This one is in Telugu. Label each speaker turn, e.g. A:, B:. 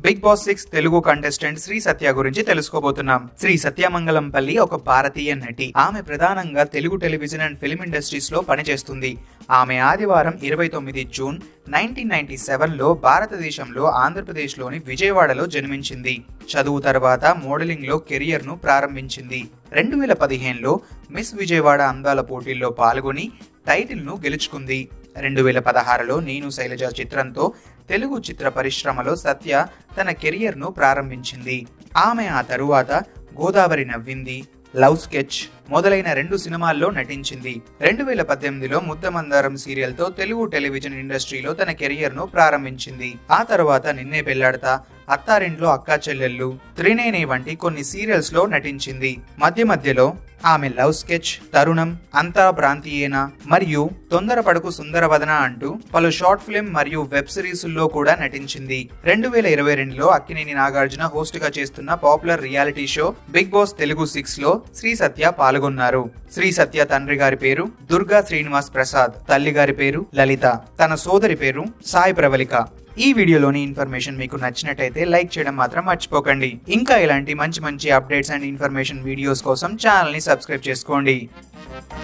A: big Boss six Telugu contestant Sri Satya గురించి తెలుసుకోబోతున్నాం శ్రీ సత్యమంగళంపల్లి ఒక భారతీయ నటి ఆమె ప్రధానంగా Telugu television and film industries లో పనిచేస్తుంది ఆమె ఆదివారం ఇరవై తొమ్మిది జూన్ నైన్టీన్ నైన్టీ సెవెన్ లో భారతదేశంలో ఆంధ్రప్రదేశ్లోని విజయవాడలో జన్మించింది చదువు తర్వాత మోడలింగ్ లో కెరియర్ ను ప్రారంభించింది రెండు వేల పదిహేనులో మిస్ విజయవాడ అందాల పోటీల్లో పాల్గొని టైటిల్ ను గెలుచుకుంది రెండు వేల పదహారులో నేను శైలజ చిత్రంతో తెలుగు చిత్ర పరిశ్రమలో సత్య తన కెరియర్ ను ప్రారంభించింది ఆమె ఆ తరువాత గోదావరి నవ్వింది లవ్ స్కెచ్ మొదలైన రెండు సినిమాల్లో నటించింది రెండు వేల పద్దెనిమిదిలో ముద్దమందారం సీరియల్ తో తెలుగు టెలివిజన్ ఇండస్ట్రీలో తన కెరియర్ ను ప్రారంభించింది ఆ తర్వాత నిన్నే పెళ్లాడతా అత్తారింట్లో అక్కా చెల్లెళ్ళు త్రినేని వంటి కొన్ని సీరియల్స్ లో నటించింది మధ్య మధ్యలో ఆమె లవ్ స్కెచ్ తరుణం అంతా ప్రాంతీయేనా మరియు తొందరపడకు సుందరవదన అంటూ పలు షార్ట్ ఫిల్మ్ మరియు వెబ్ సిరీస్ల్లో కూడా నటించింది రెండు వేల ఇరవై రెండులో అక్కినేని నాగార్జున హోస్ట్ గా చేస్తున్న popular reality show Bigg Boss Telugu six లో శ్రీ సత్య పాల్గొన్నారు శ్రీ సత్య తండ్రి గారి పేరు దుర్గా శ్రీనివాస్ ప్రసాద్ తల్లి గారి పేరు లలిత తన సోదరి పేరు సాయి ప్రవళిక ఈ వీడియోలోని ఇన్ఫర్మేషన్ మీకు నచ్చినట్టయితే లైక్ చేయడం మాత్రం మర్చిపోకండి ఇంకా ఇలాంటి మంచి మంచి అప్డేట్స్ అండ్ ఇన్ఫర్మేషన్ వీడియోస్ కోసం ఛానల్ని సబ్స్క్రైబ్ చేసుకోండి